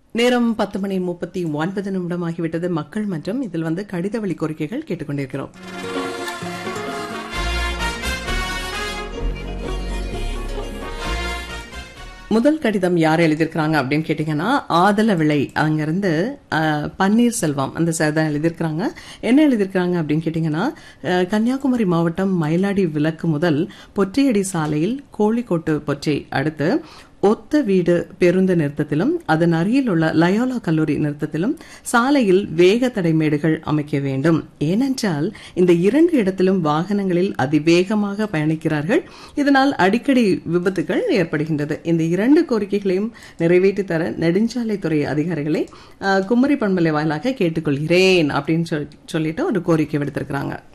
நேரம் பத்து மணி முப்பத்தி ஒன்பது நிமிடம் ஆகிவிட்டது மக்கள் மற்றும் இதில் வந்து கடித வழி கோரிக்கைகள் கேட்டுக்கொண்டிருக்கிறோம் முதல் கடிதம் யார் எழுதியிருக்கிறாங்க அப்படின்னு கேட்டீங்கன்னா ஆதல விளை அங்கிருந்து அஹ், பன்னீர்செல்வம் அந்த சார் தான் எழுதியிருக்கிறாங்க என்ன எழுதியிருக்கிறாங்க அப்படின்னு கேட்டீங்கன்னா அஹ், கன்னியாகுமரி மாவட்டம் மயிலாடி விலக்கு முதல் பொற்றியடி சாலையில் கோழிக்கோட்டு பொற்றை அடுத்து ஒத்த வீடு பேருந்து நிறுத்தத்திலும் அதன் அருகில் உள்ள லயோலா கல்லூரி நிறுத்தத்திலும் சாலையில் வேக தடை மேடுகள் அமைக்க வேண்டும் ஏனென்றால் இந்த இரண்டு இடத்திலும் வாகனங்களில் அதிவேகமாக பயணிக்கிறார்கள் இதனால் அடிக்கடி விபத்துகள் ஏற்படுகின்றது இந்த இரண்டு கோரிக்கைகளையும் நிறைவேற்றி தர நெடுஞ்சாலைத்துறை அதிகாரிகளை அஹ், குமரி பண்பலை வாயிலாக கேட்டுக்கொள்கிறேன் அப்படின்னு சொல்லி- சொல்லிட்டு ஒரு கோரிக்கை விடுத்திருக்கிறாங்க